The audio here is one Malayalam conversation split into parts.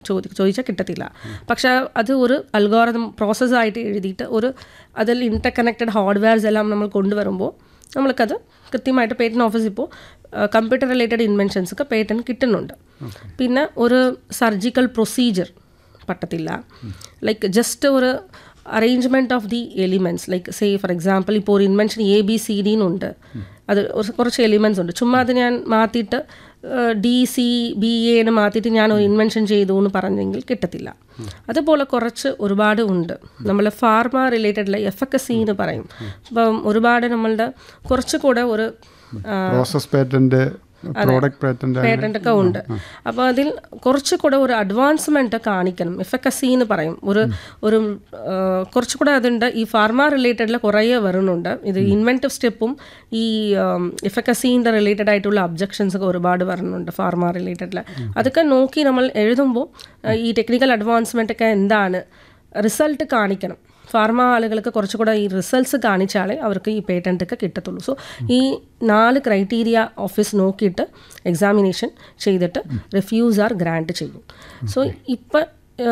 ചോദി ചോദിച്ചാൽ കിട്ടത്തില്ല പക്ഷേ അത് ഒരു അൽഗോറിതം പ്രോസസ്സായിട്ട് എഴുതിയിട്ട് ഒരു അതിൽ ഇൻ്റർ കണക്റ്റഡ് ഹാർഡ്വെയർസ് എല്ലാം നമ്മൾ കൊണ്ടുവരുമ്പോൾ നമ്മൾക്കത് കൃത്യമായിട്ട് പേറ്റന്റ് ഓഫീസ് ഇപ്പോൾ കമ്പ്യൂട്ടർ റിലേറ്റഡ് ഇൻവെൻഷൻസ് ഒക്കെ പേറ്റന്റ് കിട്ടുന്നുണ്ട് പിന്നെ ഒരു സർജിക്കൽ പ്രൊസീജിയർ പറ്റത്തില്ല ലൈക്ക് ജസ്റ്റ് ഒരു arrangement of the elements like say for example ഇപ്പോൾ ഒരു invention A B C D എന്നുണ്ട് അത് ഒരു- കുറച്ച് എലിമെൻറ്റ്സ് ഉണ്ട് ചുമ്മാ അത് ഞാൻ മാറ്റിയിട്ട് ഡി സി ബി എന്ന് മാറ്റിയിട്ട് ഞാൻ ഒരു ഇൻവെൻഷൻ ചെയ്തു എന്ന് പറഞ്ഞെങ്കിൽ കിട്ടത്തില്ല അതുപോലെ കുറച്ച് ഒരുപാട് ഉണ്ട് നമ്മൾ pharma related F F C എന്ന് പറയും അപ്പം ഒരുപാട് നമ്മളുടെ കുറച്ചുകൂടെ ഒരു process patent product patent patent ഒക്കെ ഉണ്ട് അപ്പോൾ അതിൽ കുറച്ചുകൂടെ ഒരു അഡ്വാൻസ്മെന്റ് കാണിക്കണം എഫക്കസി എന്ന് പറയും ഒരു ഒരു ആ, കുറച്ചുകൂടെ അതുണ്ട് ഈ ഫാർമ റിലേറ്റഡിൽ കുറേ വരുന്നുണ്ട് ഇത് ഇൻവെൻറ്റീവ് സ്റ്റെപ്പും ഈ എഫക്കസീൻ്റെ റിലേറ്റഡ് ആയിട്ടുള്ള അബ്ജക്ഷൻസ് ഒക്കെ ഒരുപാട് വരുന്നുണ്ട് ഫാർമ റിലേറ്റഡിൽ അതൊക്കെ നോക്കി നമ്മൾ എഴുതുമ്പോൾ ആ, ഈ ടെക്നിക്കൽ അഡ്വാൻസ്മെന്റ് ഒക്കെ എന്താണ് റിസൾട്ട് കാണിക്കണം ഫാർമ ആളുകൾക്ക് കുറച്ചുകൂടെ ഈ റിസൾട്ട്സ് കാണിച്ചാലേ അവർക്ക് ഈ പേറ്റൻ്റ് ഒക്കെ കിട്ടത്തുള്ളൂ സോ ഈ നാല് ക്രൈറ്റീരിയ ഓഫീസ് നോക്കിയിട്ട് എക്സാമിനേഷൻ ചെയ്തിട്ട് റിഫ്യൂസ് ആർ ഗ്രാൻറ്റ് ചെയ്യും സോ ഇപ്പം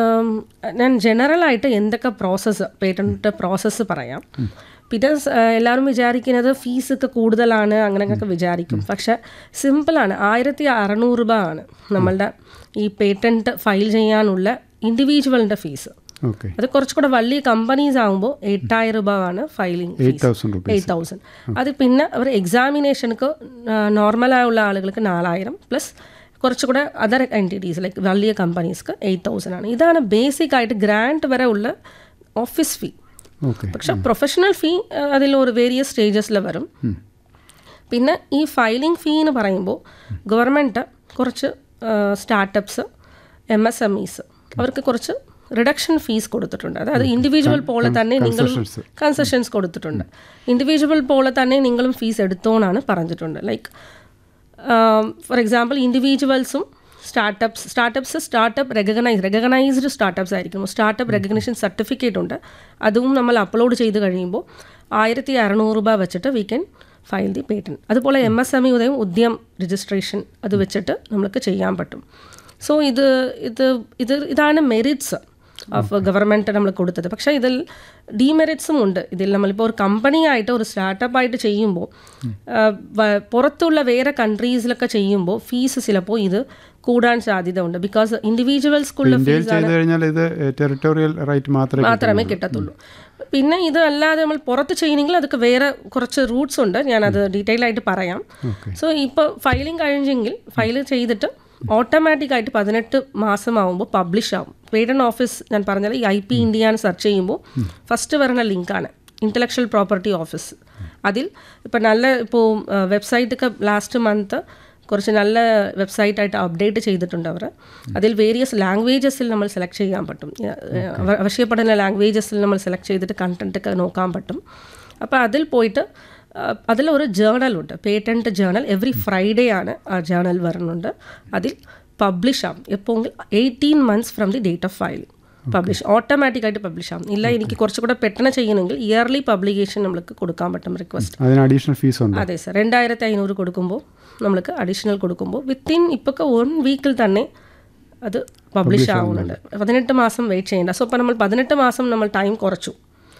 ഞാൻ ജനറലായിട്ട് എന്തൊക്കെ പ്രോസസ്സ് പേറ്റൻറ്റ് പ്രോസസ്സ് പറയാം പിന്നെ സ്- ആ, എല്ലാവരും വിചാരിക്കുന്നത് ഫീസ് ഒക്കെ കൂടുതലാണ് അങ്ങനെയൊക്കെ വിചാരിക്കും പക്ഷെ സിമ്പിളാണ് ആയിരത്തി അറുന്നൂറ് രൂപ ആണ് നമ്മളുടെ ഈ പേറ്റൻറ്റ് ഫയൽ ചെയ്യാനുള്ള ഇൻഡിവിജ്വലിൻ്റെ ഫീസ് ഓക്കെ അത് കുറച്ചുകൂടെ വലിയ കമ്പനീസ് ആകുമ്പോൾ എട്ടായിരം രൂപ ആണ് filing eight thousand rupees eight thousand അത് പിന്നെ അവർ എക്സാമിനേഷനക്ക് നോർമലായുള്ള ആളുകൾക്ക് നാലായിരം പ്ലസ് കുറച്ചുകൂടെ അതർ എൻറ്റിറ്റീസ് ലൈക്ക് വലിയ കമ്പനീസ്ക്ക് എയ്റ്റ് തൗസൻഡ് ആണ് ഇതാണ് ബേസിക് ആയിട്ട് ഗ്രാൻഡ് വരെ ഉള്ള ഓഫീസ് ഫീ ഓക്കെ പക്ഷെ പ്രൊഫഷണൽ ഫീ അതിൽ ഒരു വേരിയസ് സ്റ്റേജസിൽ വരും പിന്നെ ഈ ഫയലിംഗ് ഫീ എന്ന് പറയുമ്പോൾ ഗവൺമെൻറ് കുറച്ച് startups M S M Es അവർക്ക് കുറച്ച് റിഡക്ഷൻ ഫീസ് കൊടുത്തിട്ടുണ്ട് അതായത് ഇൻഡിവിജ്വൽ പോലെ തന്നെ നിങ്ങളും കൺസെഷൻസ് കൊടുത്തിട്ടുണ്ട് ഇൻഡിവിജ്വൽ പോലെ തന്നെ നിങ്ങളും ഫീസ് എടുത്തോന്നാണ് പറഞ്ഞിട്ടുണ്ട് ലൈക്ക് ഫോർ എക്സാമ്പിൾ ഇൻഡിവിജ്വൽസും startups startups startup recognise recognised startups ആയിരിക്കും സ്റ്റാർട്ടപ്പ് റെക്കഗ്നിഷൻ സർട്ടിഫിക്കറ്റ് ഉണ്ട് അതും നമ്മൾ അപ്ലോഡ് ചെയ്ത് കഴിയുമ്പോൾ ആയിരത്തി അറുന്നൂറ് രൂപ വെച്ചിട്ട് we can file the patent അതുപോലെ എം എസ് എം ഇ ഉദയം ഉദ്യം രജിസ്ട്രേഷൻ അത് വെച്ചിട്ട് നമുക്ക് ചെയ്യാൻ പറ്റും സോ ഇത് ഇത് ഇത് ഇതാണ് മെറിറ്റ്സ് ഓഫ് ഗവൺമെൻറ് നമ്മൾ കൊടുത്തത് പക്ഷേ ഇതിൽ ഡീമെറിറ്റ്സും ഉണ്ട് ഇതിൽ നമ്മളിപ്പോൾ ഒരു കമ്പനി ആയിട്ട് ഒരു സ്റ്റാർട്ടപ്പ് ആയിട്ട് ചെയ്യുമ്പോൾ ആ, വ- പുറത്തുള്ള വേറെ കൺട്രീസിലൊക്കെ ചെയ്യുമ്പോൾ ഫീസ് ചിലപ്പോൾ ഇത് കൂടാൻ സാധ്യത ഉണ്ട് ബിക്കോസ് ഇൻഡിവിജ്വൽസ്ക്കുള്ള ഇന്ത്യയിൽ ഫീസ് ചെയ്തു കഴിഞ്ഞാൽ ഇത് ടെറിട്ടോറിയൽ റൈറ്റ് മാത്രമേ മാത്രമേ കിട്ടത്തുള്ളൂ പിന്നെ ഇത് അല്ലാതെ നമ്മൾ പുറത്ത് ചെയ്യണമെങ്കിൽ അതൊക്കെ വേറെ കുറച്ച് റൂട്ട്സ് ഉണ്ട് ഞാനത് ഡീറ്റെയിൽ ആയിട്ട് പറയാം സോ ഇപ്പോൾ ഫയലിംഗ് കഴിഞ്ഞെങ്കിൽ ഫയൽ ചെയ്തിട്ട് ഓട്ടോമാറ്റിക് ആയിട്ട് പതിനെട്ട് മാസമാകുമ്പോൾ പബ്ലിഷ് ആവും പേറ്റന്റ് ഓഫീസ് ഞാൻ പറഞ്ഞാൽ ഈ ഐ പി ഇന്ത്യ എന്ന് സെർച്ച് ചെയ്യുമ്പോൾ ഫസ്റ്റ് വരുന്ന ലിങ്കാണ് ഇൻ്റലക്ച്വൽ പ്രോപ്പർട്ടി ഓഫീസ് അതിൽ ഇപ്പം നല്ല ഇപ്പോൾ വെബ്സൈറ്റൊക്കെ ലാസ്റ്റ് മന്ത് കുറച്ച് നല്ല വെബ്സൈറ്റായിട്ട് അപ്ഡേറ്റ് ചെയ്തിട്ടുണ്ട് അവർ അതിൽ വേരിയസ് ലാംഗ്വേജസിൽ നമ്മൾ സെലക്ട് ചെയ്യാൻ പറ്റും ഏഹ് അവ- ആവശ്യപ്പെടുന്ന ലാംഗ്വേജസിൽ നമ്മൾ സെലക്ട് ചെയ്തിട്ട് കണ്ടന്റ് ഒക്കെ നോക്കാൻ പറ്റും അപ്പോൾ അതിൽ പോയിട്ട് ആഹ് അതിലൊരു ജേണലുണ്ട് പേറ്റൻറ്റ് ജേണൽ എവറി ഫ്രൈഡേ ആണ് ആ ജേണൽ വരുന്നുണ്ട് അതിൽ പബ്ലിഷ് ആവും എപ്പോഴെങ്കിൽ eighteen months from the date of filing publish ഓട്ടോമാറ്റിക്കായിട്ട് പബ്ലിഷ് ആവും ഇല്ല എനിക്ക് കുറച്ചുകൂടെ പെട്ടെന്ന് ചെയ്യണമെങ്കിൽ ഇയർലി പബ്ലിക്കേഷൻ നമ്മൾക്ക് കൊടുക്കാൻ പറ്റും റിക്വസ്റ്റ് അതിന് അഡീഷണൽ ഫീസ് ഉണ്ട് അതെ സർ രണ്ടായിരത്തി അഞ്ഞൂറ് കൊടുക്കുമ്പോൾ നമ്മൾക്ക് അഡീഷണൽ കൊടുക്കുമ്പോൾ വിത്തിൻ ഇപ്പൊക്കെ വൺ വീക്കിൽ തന്നെ അത് പബ്ലിഷ് ആവുന്നുണ്ട് പതിനെട്ട് മാസം വെയിറ്റ് ചെയ്യേണ്ട സോ അപ്പോൾ നമ്മൾ പതിനെട്ട് മാസം നമ്മൾ ടൈം കുറച്ചു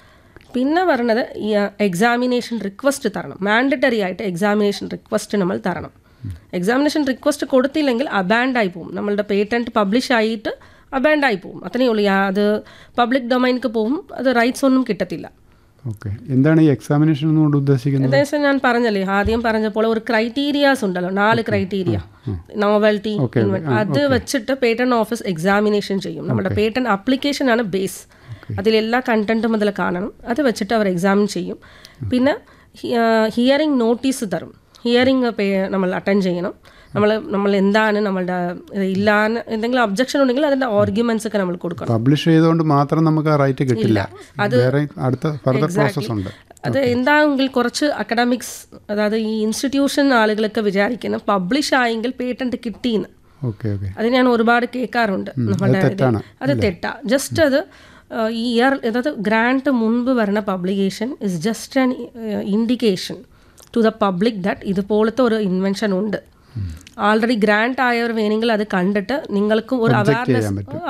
പിന്നെ പറഞ്ഞത് ഈ എക്സാമിനേഷൻ റിക്വസ്റ്റ് തരണം മാൻഡറ്ററി ആയിട്ട് എക്സാമിനേഷൻ റിക്വസ്റ്റ് നമ്മൾ തരണം എക്സാമിനേഷൻ റിക്വസ്റ്റ് കൊടുത്തില്ലെങ്കിൽ അബാൻഡ് ആയി പോകും നമ്മളുടെ പേറ്റൻറ്റ് പബ്ലിഷ് ആയിട്ട് അബാൻഡ് ആയി പോകും അത്രയേ ഉള്ളൂ യാ- അത് പബ്ലിക് ഡൊമൈനിക്ക് പോകും അത് റൈറ്റ്സ് ഒന്നും കിട്ടത്തില്ല ഓക്കെ എന്താണ് ഈ എക്സാമിനേഷൻ എന്നുകൊണ്ട് ഉദ്ദേശിക്കുന്നത് ഏകദേശം ഞാൻ പറഞ്ഞല്ലേ ആദ്യം പറഞ്ഞപ്പോൾ ഒരു ക്രൈറ്റീരിയാസ് ഉണ്ടല്ലോ നാല് ക്രൈറ്റീരിയ നോവൽറ്റി അത് വെച്ചിട്ട് പേറ്റന്റ് ഓഫീസ് എക്സാമിനേഷൻ ചെയ്യും നമ്മുടെ പേറ്റന്റ് ആപ്ലിക്കേഷൻ ആണ് ബേസ് അതിലെല്ലാ കണ്ടന്റും അതിൽ കാണണം അത് വെച്ചിട്ട് അവർ എക്സാമിൻ ചെയ്യും പിന്നെ ഹിയറിംഗ് നോട്ടീസ് തരും ഹിയറിംഗ് നമ്മൾ അറ്റൻഡ് ചെയ്യണം നമ്മൾ നമ്മൾ എന്താണ് നമ്മളുടെ ഇത് ഇല്ലാന്ന് എന്തെങ്കിലും ഒബ്ജക്ഷൻ ഉണ്ടെങ്കിൽ അതിൻ്റെ ആർഗ്യുമെന്റ്സ് ഒക്കെ നമ്മൾ കൊടുക്കണം പബ്ലിഷ് ചെയ്തുകൊണ്ട് മാത്രം നമുക്ക് ആ റൈറ്റ് കിട്ടില്ല വേറെ അടുത്ത ഫർദർ പ്രോസസ് ഉണ്ട് അത് എന്താണെങ്കിൽ കുറച്ച് അക്കഡമിക്സ് അതായത് ഈ ഇൻസ്റ്റിറ്റ്യൂഷൻ ആളുകളൊക്കെ വിചാരിക്കുന്ന പബ്ലിഷ് ആയെങ്കിൽ പേറ്റന്റ് കിട്ടിയെന്ന് ഓക്കെ ഓക്കെ അത് ഞാൻ ഒരുപാട് കേൾക്കാറുണ്ട് നമ്മളുടെ ഇത്. തെറ്റാണ്, അത് തെറ്റാ ജസ്റ്റ് അത് ആ, ഈ ഇയർ അതായത് ഗ്രാൻഡ് മുൻപ് വരുന്ന publication is just an indication to the public that ഇതുപോലത്തെ ഒരു ഇൻവെൻഷൻ ഉണ്ട് ആൾറെഡി ഗ്രാൻഡ് ആയവർ വേണമെങ്കിൽ അത് കണ്ടിട്ട് നിങ്ങൾക്കും ഒരു Object ചെയ്യാൻ അവയർനെസ് പറ്റും.